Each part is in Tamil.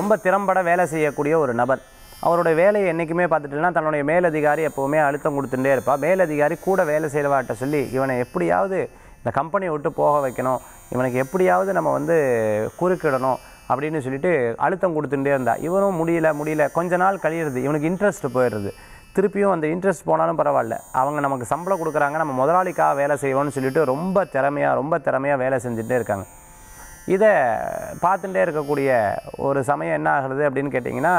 ரொம்ப திறம்பட வேலை செய்யக்கூடிய ஒரு நபர் அவருடைய வேலையை என்றைக்குமே பார்த்துட்டுனா தன்னுடைய மேலதிகாரி எப்போவுமே அழுத்தம் கொடுத்துட்டே இருப்பா மேலதிகாரி கூட வேலை செய்கிறவாட்ட சொல்லி இவனை எப்படியாவது இந்த கம்பெனியை விட்டு போக வைக்கணும் இவனுக்கு எப்படியாவது நம்ம வந்து குறுக்கிடணும் அப்படின்னு சொல்லிட்டு அழுத்தம் கொடுத்துட்டே இருந்தா இவனும் முடியல முடியல கொஞ்ச நாள் கழியிறது இவனுக்கு இன்ட்ரெஸ்ட் போயிடுறது திருப்பியும் அந்த இன்ட்ரெஸ்ட் போனாலும் பரவாயில்ல அவங்க நமக்கு சம்பளம் கொடுக்குறாங்க நம்ம முதலாளிக்காக வேலை செய்வோம்னு சொல்லிட்டு ரொம்ப திறமையாக ரொம்ப திறமையாக வேலை செஞ்சுட்டே இருக்காங்க இதை பார்த்துட்டே இருக்கக்கூடிய ஒரு சமயம் என்ன ஆகுறது அப்படின்னு கேட்டிங்கன்னா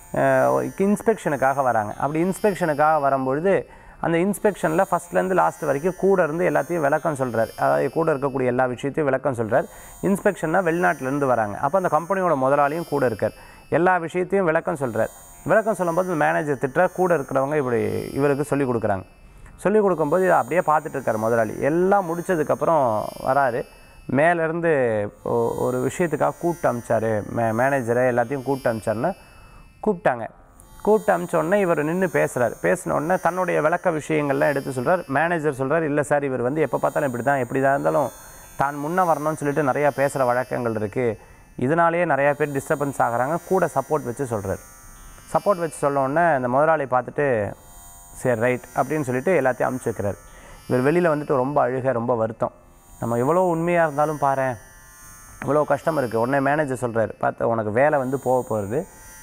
இன்ஸ்பெக்ஷனுக்காக வராங்க அப்படி இன்ஸ்பெக்ஷனுக்காக வரும்பொழுது அந்த இன்ஸ்பெக்ஷனில் ஃபஸ்ட்லேருந்து லாஸ்ட் வரைக்கும் கூட இருந்து எல்லாத்தையும் விளக்கம் சொல்கிறார் அதாவது கூட இருக்கக்கூடிய எல்லா விஷயத்தையும் விளக்கம் சொல்கிறார் இன்ஸ்பெக்ஷன்னா வெளிநாட்டிலேருந்து வராங்க அப்போ அந்த கம்பெனியோட முதலாளியும் கூட இருக்கார் எல்லா விஷயத்தையும் விளக்கம் சொல்கிறார் விளக்கம் சொல்லும்போது இந்த மேனேஜர் திட்டுற கூட இருக்கிறவங்க இப்படி இவருக்கு சொல்லிக் கொடுக்குறாங்க சொல்லிக் கொடுக்கும்போது இதை அப்படியே பார்த்துட்டு இருக்கார் முதலாளி எல்லாம் முடிச்சதுக்கப்புறம் வராரு மேலேருந்து ஒரு விஷயத்துக்காக கூப்பிட்டு அமிச்சாரு மே மேனேஜரை எல்லாத்தையும் கூப்பிட்டு அமிச்சாருன்னு கூப்பிட்டாங்க கூப்பிட்டு அமிச்ச உடனே இவர் நின்று பேசுகிறார் பேசின உடனே தன்னுடைய விளக்க விஷயங்கள்லாம் எடுத்து சொல்கிறார் மேனேஜர் சொல்கிறார் இல்லை சார் இவர் வந்து எப்போ பார்த்தாலும் இப்படி தான் எப்படி தான் இருந்தாலும் தான் முன்ன வரணும்னு சொல்லிட்டு நிறையா பேசுகிற வழக்கங்கள் இருக்குது இதனாலேயே நிறையா பேர் டிஸ்டர்பன்ஸ் ஆகுறாங்க கூட சப்போர்ட் வச்சு சொல்கிறார் சப்போர்ட் வச்சு சொல்ல உடனே இந்த முதலாளி பார்த்துட்டு சரி ரைட் அப்படின்னு சொல்லிட்டு எல்லாத்தையும் அமுச்சு வைக்கிறார் இவர் வெளியில் வந்துட்டு ரொம்ப அழுக ரொம்ப வருத்தம் நம்ம எவ்வளோ உண்மையாக இருந்தாலும் பாரேன் இவ்வளோ கஷ்டம் இருக்குது உடனே மேனேஜர் சொல்கிறார் பார்த்து உனக்கு வேலை வந்து போக போகிறது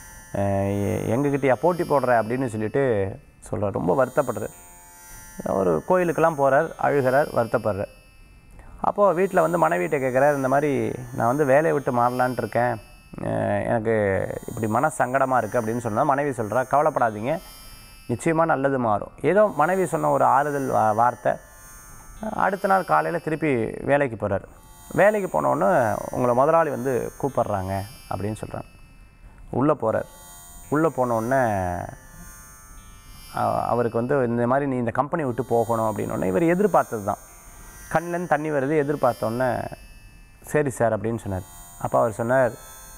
எங்ககிட்டயா போட்டி போடுற அப்படின்னு சொல்லிட்டு சொல்கிறார் ரொம்ப வருத்தப்படுறார் ஒரு கோயிலுக்கெல்லாம் போகிறார் அழுகிறார் வருத்தப்படுறார் அப்போது வீட்டில் வந்து மனைவிட்ட கேட்குறார் இந்த மாதிரி நான் வந்து வேலையை விட்டு மாறலான்ட்டு இருக்கேன் அஹ் எனக்கு இப்படி மன சங்கடமாக இருக்குது அப்படின்னு சொன்னால் மனைவி சொல்கிறா கவலைப்படாதீங்க நிச்சயமாக நல்லது மாறும் ஏதோ மனைவி சொன்ன ஒரு ஆறுதல் வா- வார்த்தை அடுத்த நாள் காலையில் திருப்பி வேலைக்கு போகிறார் வேலைக்கு போனோடனே உங்களை முதலாளி வந்து கூப்பிட்றாங்க அப்படின்னு சொல்கிறாங்க உள்ளே போகிறார் உள்ளே போனோடனே அவருக்கு வந்து இந்த மாதிரி நீ இந்த கம்பெனி விட்டு போகணும் அப்படின்னோடனே இவர் எதிர்பார்த்தது தான் கண்ணிலேருந்து தண்ணி வருது எதிர்பார்த்தோன்னே சரி சார் அப்படின்னு சொன்னார் அப்போ அவர் சொன்னார்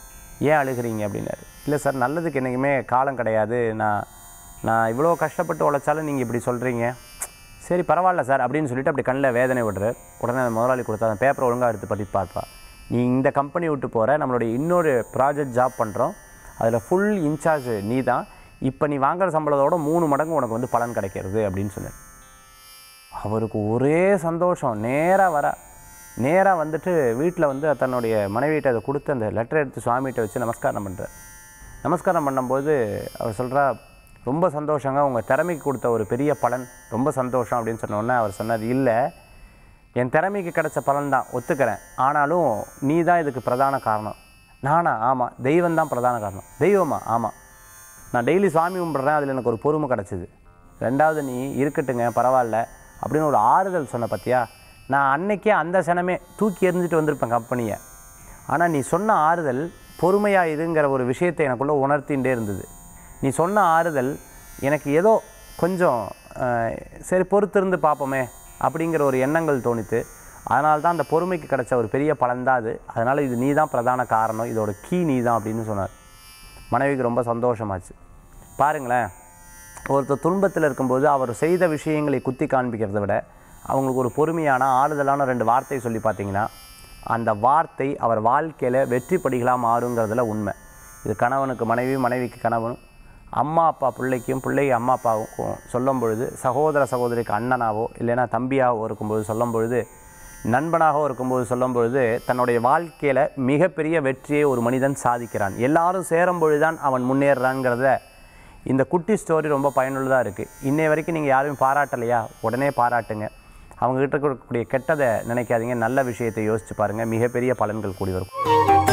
ஏன் அழுகிறீங்க அப்படின்னாரு இல்லை சார் நல்லதுக்கு என்றைக்குமே காலம் கிடையாது நான் நான் இவ்வளோ கஷ்டப்பட்டு உழைச்சாலும் நீங்கள் இப்படி சொல்கிறீங்க சரி பரவாயில்ல சார் அப்படின்னு சொல்லிட்டு அப்படி கண்ணில் வேதனை விடுறார் உடனே அந்த முதலாளி கொடுத்தா அந்த பேப்பரை ஒழுங்காக எடுத்து படி பார்ப்பா நீ இந்த கம்பெனி விட்டு போகிற நம்மளுடைய இன்னொரு ப்ராஜெக்ட் ஜாப் பண்ணுறோம் அதில் ஃபுல் இன்சார்ஜ் நீ தான் இப்போ நீ வாங்குற சம்பளத்தோட மூணு மடங்கு உனக்கு வந்து பலன் கிடைக்கிறது அப்படின்னு சொன்னார் அவருக்கு ஒரே சந்தோஷம் நேராக வர நேராக வந்துட்டு வீட்டில் வந்து தன்னுடைய மனைவியிட்ட அதை கொடுத்து அந்த லெட்டர் எடுத்து சுவாமிகிட்ட வச்சு நமஸ்காரம் பண்ணுறார் நமஸ்காரம் பண்ணும்போது அவர் சொல்கிறா ரொம்ப சந்தோஷங்க உங்கள் திறமைக்கு கொடுத்த ஒரு பெரிய பலன் ரொம்ப சந்தோஷம் அப்படின்னு சொன்ன உடனே அவர் சொன்னார் இல்லை என் திறமைக்கு கிடைச்ச பலன் தான் ஒத்துக்கிறேன் ஆனாலும் நீ தான் இதுக்கு பிரதான காரணம் நானா ஆமாம் தெய்வம் தான் பிரதான காரணம் தெய்வமா ஆமாம் நான் டெய்லி சாமி கும்பிட்றேன் அதில் எனக்கு ஒரு பொறுமை கிடச்சிது ரெண்டாவது நீ இருக்கட்டுங்க பரவாயில்ல அப்படின்னு ஒரு ஆறுதல் சொன்ன பத்தியா நான் அன்னைக்கே அந்த சனமே தூக்கி எறிஞ்சிட்டு வந்திருப்பேன் கம்பெனியை ஆனால் நீ சொன்ன ஆறுதல் பொறுமையாக இருங்கிற ஒரு விஷயத்தை எனக்குள்ளே உணர்த்திகிட்டே இருந்தது நீ சொன்ன ஆறுதல் எனக்கு ஏதோ கொஞ்சம் அஹ், சரி பொறுத்திருந்து பார்ப்போமே அப்படிங்கிற ஒரு எண்ணங்கள் தோணித்து அதனால தான் அந்த பொறுமைக்கு கிடைச்ச ஒரு பெரிய பலன் தான் அது அதனால் இது நீ தான் பிரதான காரணம் இதோட கீ நீ தான் அப்படின்னு சொன்னார் மனைவிக்கு ரொம்ப சந்தோஷமாச்சு பாருங்களேன் ஒருத்தர் துன்பத்தில் இருக்கும்போது அவர் செய்த விஷயங்களை குத்தி காண்பிக்கிறத விட அவங்களுக்கு ஒரு பொறுமையான ஆறுதலான ரெண்டு வார்த்தை சொல்லி பார்த்தீங்கன்னா அந்த வார்த்தை அவர் வாழ்க்கையில் வெற்றி படிகளாக மாறுங்கிறதுல உண்மை இது கணவனுக்கு மனைவி மனைவிக்கு கணவனும் அம்மா அப்பா பிள்ளைக்கும் பிள்ளை அம்மா அப்பாவுக்கும் சொல்லும் பொழுது சகோதர சகோதரிக்கு அண்ணனாவோ இல்லைன்னா தம்பியாவோ இருக்கும்போது சொல்லும் பொழுது நண்பனாகவும் இருக்கும்போது சொல்லும் பொழுது தன்னுடைய வாழ்க்கையில் மிகப்பெரிய வெற்றியை ஒரு மனிதன் சாதிக்கிறான் எல்லாரும் சேரும் பொழுதுதான் அவன் முன்னேறுறாங்கிறத இந்த குட்டி ஸ்டோரி ரொம்ப பயனுள்ளதாக இருக்குது இன்னை வரைக்கும் நீங்கள் யாரையும் பாராட்டலையா உடனே பாராட்டுங்க அவங்ககிட்ட இருக்கக்கூடிய கெட்டதை நினைக்காதீங்க நல்ல விஷயத்தை யோசிச்சு பாருங்கள் மிகப்பெரிய பலன்கள் கூடி வரும்